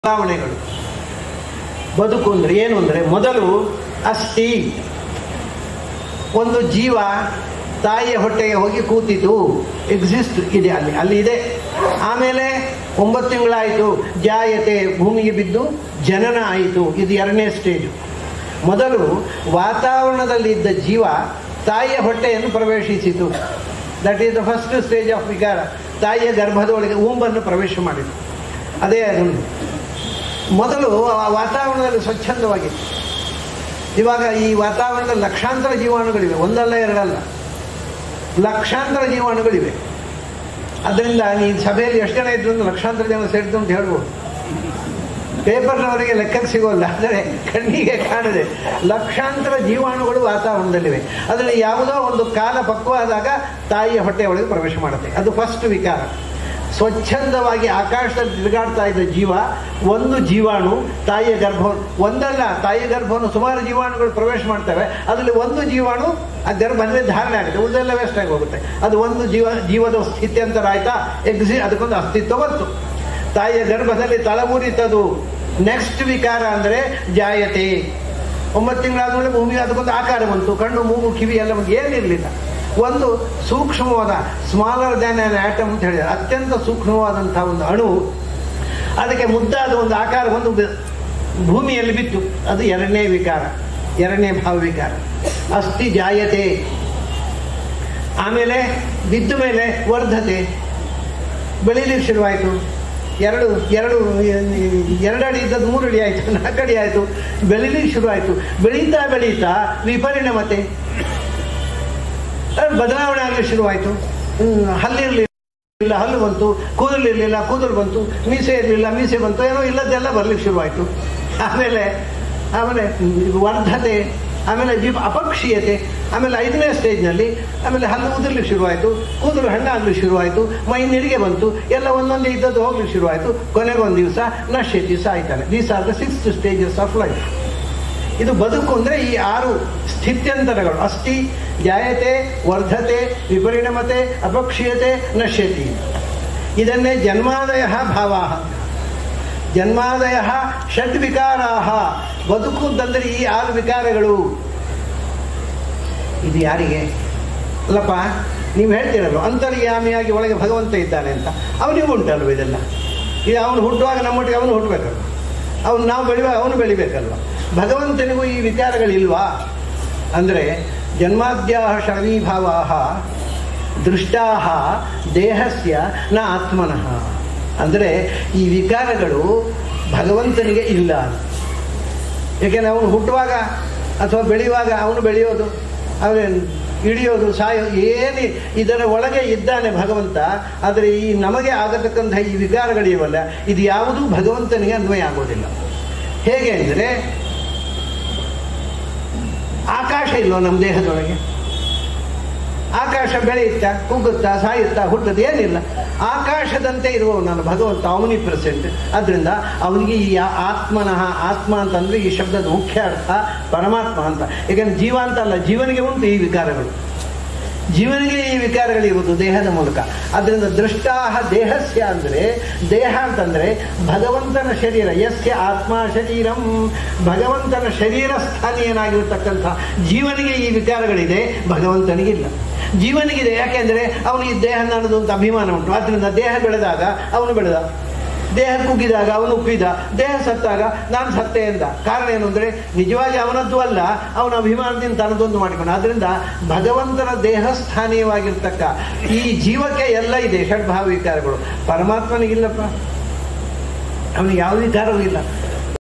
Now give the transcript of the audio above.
ಬದಲಾವಣೆಗಳು ಬದುಕು ಅಂದರೆ ಏನು ಅಂದರೆ ಮೊದಲು ಅಸ್ಥಿ ಒಂದು ಜೀವ ತಾಯಿಯ ಹೊಟ್ಟೆಗೆ ಹೋಗಿ ಕೂತಿತು ಎಕ್ಸಿಸ್ಟ್ ಇದೆ ಅಲ್ಲಿ ಅಲ್ಲಿ ಇದೆ ಆಮೇಲೆ ಒಂಬತ್ತು ತಿಂಗಳಾಯಿತು ಜಾಯತೆ ಭೂಮಿಗೆ ಬಿದ್ದು ಜನನ ಆಯಿತು ಇದು ಎರಡನೇ ಸ್ಟೇಜು ಮೊದಲು ವಾತಾವರಣದಲ್ಲಿದ್ದ ಜೀವ ತಾಯಿಯ ಹೊಟ್ಟೆಯನ್ನು ಪ್ರವೇಶಿಸಿತು that is the first stage of ವಿಕಾರ ತಾಯಿಯ ಗರ್ಭದೊಳಗೆ ಊಂಬನ್ನು ಪ್ರವೇಶ ಮಾಡಿತು ಅದೇ ಅದೊಂದು ಮೊದಲು ಆ ವಾತಾವರಣದಲ್ಲಿ ಸ್ವಚ್ಛಂದವಾಗಿತ್ತು ಇವಾಗ ಈ ವಾತಾವರಣದಲ್ಲಿ ಲಕ್ಷಾಂತರ ಜೀವಾಣುಗಳಿವೆ ಒಂದಲ್ಲ ಎರಡಲ್ಲ ಲಕ್ಷಾಂತರ ಜೀವಾಣುಗಳಿವೆ ಅದರಿಂದ ಈ ಸಭೆಯಲ್ಲಿ ಎಷ್ಟು ಜನ ಇದ್ರು ಅಂತ ಲಕ್ಷಾಂತರ ಜನ ಸೇರಿದ್ರು ಅಂತ ಹೇಳ್ಬೋದು ಪೇಪರ್ನವರಿಗೆ ಲೆಕ್ಕಕ್ಕೆ ಸಿಗೋಲ್ಲ ಆದರೆ ಕಣ್ಣಿಗೆ ಕಾಣದೆ ಲಕ್ಷಾಂತರ ಜೀವಾಣುಗಳು ವಾತಾವರಣದಲ್ಲಿವೆ ಅದರಲ್ಲಿ ಯಾವುದೋ ಒಂದು ಕಾಲ ಪಕ್ವಾದಾಗ ತಾಯಿಯ ಹೊಟ್ಟೆಯ ಒಳಗೆ ಪ್ರವೇಶ ಮಾಡುತ್ತೆ ಅದು ಫಸ್ಟ್ ವಿಕಾರ ಸ್ವಚ್ಛಂದವಾಗಿ ಆಕಾಶದಲ್ಲಿ ತಿರುಗಾಡ್ತಾ ಇದ್ದ ಜೀವ ಒಂದು ಜೀವಾಣು ತಾಯಿಯ ಗರ್ಭ ಒಂದಲ್ಲ ತಾಯಿಯ ಗರ್ಭವನ್ನು ಸುಮಾರು ಜೀವಾಣುಗಳು ಪ್ರವೇಶ ಮಾಡ್ತವೆ ಅದರಲ್ಲಿ ಒಂದು ಜೀವಾಣು ಆ ಗರ್ಭದಲ್ಲಿ ಧಾರಣೆ ಆಗುತ್ತೆ ಉಳಿದೆಲ್ಲ ವೇಸ್ಟ್ ಆಗಿ ಹೋಗುತ್ತೆ ಅದು ಒಂದು ಜೀವ ಜೀವದ ಸ್ಥಿತ್ಯಂತರ ಆಯ್ತಾ ಎಕ್ಸಿ ಅದಕ್ಕೊಂದು ಅಸ್ತಿತ್ವ ಬಂತು ತಾಯಿಯ ಗರ್ಭದಲ್ಲಿ ತಳಮೂರಿತದು ನೆಕ್ಸ್ಟ್ ವಿಕಾರ ಅಂದರೆ ಜಾಯತೆ ಒಂಬತ್ತು ತಿಂಗಳಾದ್ಮೇಲೆ ಭೂಮಿಗೆ ಅದಕ್ಕೊಂದು ಆಕಾರ ಬಂತು ಕಣ್ಣು ಮೂಗು ಕಿವಿ ಎಲ್ಲ ಬಂತು ಏನಿರಲಿಲ್ಲ ಒಂದು ಸೂಕ್ಷ್ಮವಾದ ಸ್ಮಾಲರ್ ದ್ಯಾನ್ ಆನ್ ಆಟಮ್ ಅಂತ ಹೇಳಿದ್ರೆ ಅತ್ಯಂತ ಸೂಕ್ಷ್ಮವಾದಂಥ ಒಂದು ಅಣು ಅದಕ್ಕೆ ಮುದ್ದಾದ ಒಂದು ಆಕಾರ ಒಂದು ಬಿ- ಭೂಮಿಯಲ್ಲಿ ಬಿತ್ತು ಅದು ಎರಡನೇ ವಿಕಾರ ಎರಡನೇ ಭಾವ ವಿಕಾರ ಅಸ್ಥಿ ಜಾಯತೆ ಆಮೇಲೆ ಬಿದ್ದ ಮೇಲೆ ವರ್ಧತೆ ಬೆಳೀಲಿಕ್ಕೆ ಶುರುವಾಯಿತು ಎರಡು ಎರಡು ಎರಡು ಅಡಿ ಇದ್ದದ್ದು ಮೂರು ಅಡಿ ಆಯಿತು ನಾಲ್ಕು ಅಡಿ ಆಯಿತು ಬೆಳೀಲಿಕ್ಕೆ ಶುರುವಾಯಿತು ಬೆಳೀತಾ ಬೆಳೀತಾ ವಿಪರಿಣಮತೆ ಅದು ಬದಲಾವಣೆ ಆಗಲಿಕ್ಕೆ ಶುರುವಾಯಿತು ಹ್ಮ್, ಹಲ್ಲಿರಲಿಲ್ಲ ಹಲ್ಲು ಬಂತು ಕೂದಲಿರಲಿಲ್ಲ ಕೂದಲು ಬಂತು ಮೀಸೆ ಇರಲಿಲ್ಲ ಮೀಸೆ ಬಂತು ಏನೋ ಇಲ್ಲದ್ದೆಲ್ಲ ಬರ್ಲಿಕ್ಕೆ ಶುರುವಾಯಿತು ಆಮೇಲೆ ಆಮೇಲೆ ಹ್ಮ್, ವರ್ಧತೆ ಆಮೇಲೆ ಜೀವ ಅಪಕ್ಷೀಯತೆ ಆಮೇಲೆ ಐದನೇ ಸ್ಟೇಜ್ನಲ್ಲಿ ಆಮೇಲೆ ಹಲ್ಲು ಉದುರ್ಲಿಕ್ಕೆ ಶುರುವಾಯಿತು ಕೂದಲು ಹಣ್ಣಾಗ್ಲಿಕ್ಕೆ ಶುರುವಾಯಿತು ಮೈ ನಿರಿಗೆ ಬಂತು ಎಲ್ಲ ಒಂದೊಂದೇ ಇದ್ದದ್ದು ಹೋಗ್ಲಿಕ್ಕೆ ಶುರುವಾಯಿತು ಕೊನೆಗೆ ಒಂದು ದಿವಸ ನಶ್ಯತಿ ಸಾಯ್ತಾನೆ these are the six stages of life ಇದು ಬದುಕು ಅಂದರೆ ಈ ಆರು ಸ್ಥಿತ್ಯಂತರಗಳು ಅಸ್ಥಿ ಜಾಯತೆ ವರ್ಧತೆ ವಿಪರಿಣಮತೆ ಅಪಕ್ಷೀಯತೆ ನಶ್ಯತಿ ಇದನ್ನೇ ಜನ್ಮಾದಯ ಭಾವ ಜನ್ಮಾದಯ ಷಡ್ ವಿಕಾರಾ ಬದುಕು ಅಂತಂದರೆ ಈ ಆರು ವಿಕಾರಗಳು ಇದು ಯಾರಿಗೆ ಅಲ್ಲಪ್ಪ ನೀವು ಹೇಳ್ತೀರಲ್ಲ ಅಂತರ್ಯಾಮಿಯಾಗಿ ಒಳಗೆ ಭಗವಂತ ಇದ್ದಾನೆ ಅಂತ ಅವನಿಗೂ ಉಂಟಲ್ವ ಇದೆಲ್ಲ ಇದು ಅವನು ಹುಟ್ಟುವಾಗ ನಮ್ಮೊಟ್ಟಿಗೆ ಅವನು ಹುಟ್ಟಬೇಕಲ್ವ ಅವನು ನಾವು ಬೆಳೆಯುವಾಗ ಅವನು ಬೆಳಿಬೇಕಲ್ವ ಭಗವಂತನಿಗೂ ಈ ವಿಚಾರಗಳಿಲ್ವಾ ಅಂದರೆ ಜನ್ಮಾದ್ಯಾ ಷಡವೀಭಾವಾ ದೃಷ್ಟಾ ದೇಹಸ್ಯ ನ ಆತ್ಮನಃ ಅಂದರೆ ಈ ವಿಕಾರಗಳು ಭಗವಂತನಿಗೆ ಇಲ್ಲ ಏಕೆಂದರೆ ಅವನು ಹುಟ್ಟುವಾಗ ಅಥವಾ ಬೆಳೆಯುವಾಗ ಅವನು ಬೆಳೆಯೋದು ಅವನು ಇಳಿಯೋದು ಸಾಯೋದು ಏನು ಇದರ ಒಳಗೆ ಇದ್ದಾನೆ ಭಗವಂತ ಆದರೆ ಈ ನಮಗೆ ಆಗತಕ್ಕಂಥ ಈ ವಿಕಾರಗಳಿವಲ್ಲ ಇದು ಯಾವುದೂ ಭಗವಂತನಿಗೆ ಅನ್ವಯ ಆಗೋದಿಲ್ಲ ಹೇಗೆ ಅಂದರೆ ಆಕಾಶ ಇಲ್ವೋ ನಮ್ಮ ದೇಹದೊಳಗೆ ಆಕಾಶ ಬೆಳೆಯುತ್ತಾ ಕುಗ್ಗುತ್ತಾ ಸಾಯುತ್ತಾ ಹುಟ್ಟುತ್ತೆ ಏನಿಲ್ಲ ಆಕಾಶದಂತೆ ಇರುವ ನಾನು ಭಗವಂತ ಅವನಿ ಪ್ರೆಸೆಂಟ್ ಅದರಿಂದ ಅವನಿಗೆ ಈ ಆ- ಆತ್ಮನಃ ಆತ್ಮ ಅಂತಂದ್ರೆ ಈ ಶಬ್ದದ ಮುಖ್ಯ ಅರ್ಥ ಪರಮಾತ್ಮ ಅಂತ ಯಾಕಂದ್ರೆ ಜೀವ ಅಂತ ಅಲ್ಲ ಜೀವನಿಗೆ ಉಂಟು ಈ ವಿಕಾರಗಳು ಜೀವನಿಗೆ ಈ ವಿಕಾರಗಳಿರುವುದು ದೇಹದ ಮೂಲಕ ಅದರಿಂದ ದೃಷ್ಟಾಹ ದೇಹಸ್ಯ ಅಂದರೆ ದೇಹ ಅಂತಂದರೆ ಭಗವಂತನ ಶರೀರ ಯಸ್ಯ ಆತ್ಮ ಶರೀರಂ ಭಗವಂತನ ಶರೀರ ಸ್ಥಾನೀಯನಾಗಿರತಕ್ಕಂಥ ಜೀವನಿಗೆ ಈ ವಿಕಾರಗಳಿದೆ ಭಗವಂತನಿಗಿಲ್ಲ ಜೀವನಿಗಿದೆ ಯಾಕೆಂದರೆ ಅವನಿಗೆ ದೇಹ ನನ್ನದು ಅಂತ ಅಭಿಮಾನ ಉಂಟು ಆದ್ದರಿಂದ ದೇಹ ಬೆಳೆದಾಗ ಅವನು ಬೆಳೆದ ದೇಹ ಕುಗ್ಗಿದಾಗ ಅವನು ಉಪ್ಪಿದ ದೇಹ ಸತ್ತಾಗ ನಾನು ಸತ್ತೆ ಎಂದ ಕಾರಣ ಏನು ಅಂದರೆ ನಿಜವಾಗಿ ಅವನದ್ದು ಅಲ್ಲ ಅವನ ಅಭಿಮಾನದಿಂದ ತನ್ನದೊಂದು ಮಾಡಿಕೊಂಡು ಆದ್ದರಿಂದ ಭಗವಂತನ ದೇಹಸ್ಥಾನೀಯವಾಗಿರ್ತಕ್ಕ ಈ ಜೀವಕ್ಕೆ ಎಲ್ಲ ಇದೆ ಷಡ್ಭಾವ ವಿಕಾರಗಳು ಪರಮಾತ್ಮನಿಗಿಲ್ಲಪ್ಪ ಅವನಿಗೆ ಯಾವ ವಿಕಾರವೂ ಇಲ್ಲ